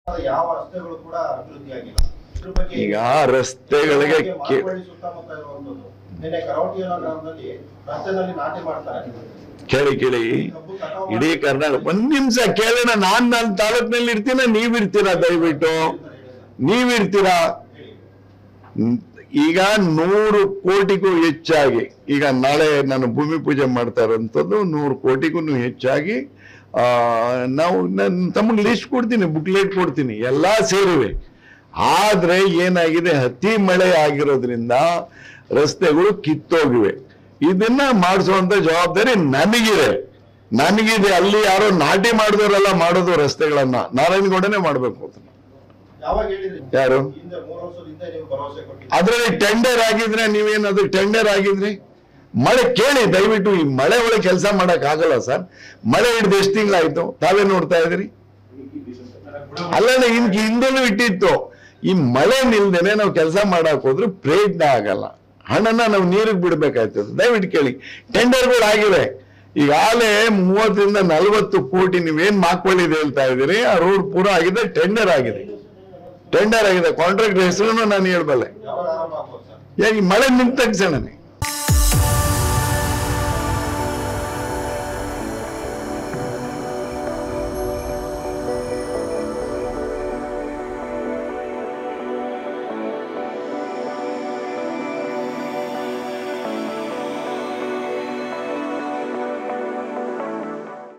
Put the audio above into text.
ಯಾವ ರಸ್ತೆಗಳು ಕೂಡ ಅಭಿವೃದ್ಧಿಯಾಗಿಲ್ಲ ಇದ್ರ ಬಗ್ಗೆ ಈಗ ರಸ್ತೆಗಳಿಗೆ ಹಾಗೆ ಕೇ- ಮಾಗವಳ್ಳಿ ಸುತ್ತಮುತ್ತ ಇರುವಂತದ್ದು ನಿನ್ನೆ ಕರಾವಟಿಯನ್ನ ಗ್ರಾಮದಲ್ಲಿ ರಸ್ತೆನಲ್ಲಿ ನಾಟಿ ಮಾಡ್ತಾರೆ ಕೇಳಿ ಕೇಳಿ ಕಬ್ಬು ಕಟಾವು ಇಡೀ ಕರ್ನಾಟಕ ಒಂದ್ ನಿಮಿಷ ಕೇಳೋಣ ನಾನ್ ನನ್ನ ತಾಲೂಕಿನಲ್ಲಿ ಇರ್ತೀನ ನೀವ್ ಇರ್ತೀರಾ ದಯವಿಟ್ಟು ನೀವ್ ಇರ್ತೀರಾ ಹ್ಮ್. ಈಗ ನೂರು ಕೋಟಿಗೂ ಹೆಚ್ಚಾಗಿ ಈಗ ನಾಳೆ ನಾನು ಭೂಮಿ ಪೂಜೆ ಮಾಡ್ತಾ ಇರೋಂಥದ್ದು ನೂರು ಕೋಟಿಗೂ ಹೆಚ್ಚಾಗಿ ಆ, ನಾವು ನಾನು ತಮಗೆ ಲಿಸ್ಟ್ ಕೊಡ್ತೀನಿ ಬುಕ್ಲೆಟ್ ಕೊಡ್ತೀನಿ ಎಲ್ಲಾ ಸೇರಿವೆ ಆದ್ರೆ ಏನಾಗಿದೆ ಅತಿ ಮಳೆ ಆಗಿರೋದ್ರಿಂದ ರಸ್ತೆಗಳು ಕಿತ್ತೋಗಿವೆ ಇದನ್ನ ಮಾಡಿಸುವಂತ ಜವಾಬ್ದಾರಿ ನನಗಿದೆ ನನಗಿದೆ ಅಲ್ಲಿ ಯಾರೋ ನಾಟಿ ಮಾಡಿದವರೆಲ್ಲ ಮಾಡೋದು ರಸ್ತೆಗಳನ್ನ ನಾರಾಯಣಗೌಡನೇ ಮಾಡ್ಬೇಕು ಅಂತ ಯಾವಾಗ ಹೇಳಿದ್ರಿ ಯಾರು ಹಿಂದೆ ಮೂರು ವರ್ಷದ ಹಿಂದೆ ನೀವು ಭರವಸೆ ಕೊಟ್ಟಿದ್ರಿ ಅದ್ರಲ್ಲಿ ಟೆಂಡರ್ ಆಗಿದ್ರೆ ನೀವೇನ್ ಅದು ಟೆಂಡರ್ ಆಗಿದ್ರಿ ಮಳೆ ಕೇಳಿ ದಯವಿಟ್ಟು ಈ ಮಳೆ ಒಳಗೆ ಕೆಲಸ ಮಾಡಕ್ ಆಗಲ್ಲ ಸರ್ ಮಳೆ ಹಿಡ್ದು ಎಷ್ಟು ತಿಂಗಳಾಯ್ತು ತಾವೇ ನೋಡ್ತಾ ಇದ್ರಿ ಅಲ್ಲಲ್ಲ ಇನ್ ಹಿಂದೆನೂ ಇಟ್ಟಿತ್ತು ಈ ಮಳೆ ನಿಲ್ದೇನೆ ನಾವು ಕೆಲಸ ಮಾಡಕ್ ಹೋದ್ರೆ ಪ್ರಯತ್ನ ಆಗಲ್ಲ ಹಣನ ನಾವು ನೀರಿಗೆ ಬಿಡ್ಬೇಕಾಯ್ತದೆ ದಯವಿಟ್ಟು ಕೇಳಿ ಟೆಂಡರ್ಗಳು ಆಗಿವೆ ಈಗಾಗಲೇ ಮೂವತ್ತರಿಂದ ನಲವತ್ತು ಕೋಟಿ ನೀವೇನ್ ಮಾಕ್ಕೊಳ್ಳಿದೆ ಹೇಳ್ತಾ ಇದ್ದೀರಿ ಆ ರೋಡ್ ಪೂರ ಆಗಿದೆ ಟೆಂಡರ್ ಆಗಿದೆ ಟೆಂಡರ್ ಆಗಿದೆ ಕಾಂಟ್ರಾಕ್ಟ್ ಹೆಸರನ್ನು ನಾನು ಹೇಳ್ಬಲ್ಲೆ ಯಾವಾಗ ಆರಂಭ ಆಗ್ಬೋದು ಸರ್ ಈಗ ಈ ಮಳೆ ನಿಂತ ತಕ್ಷಣನೇ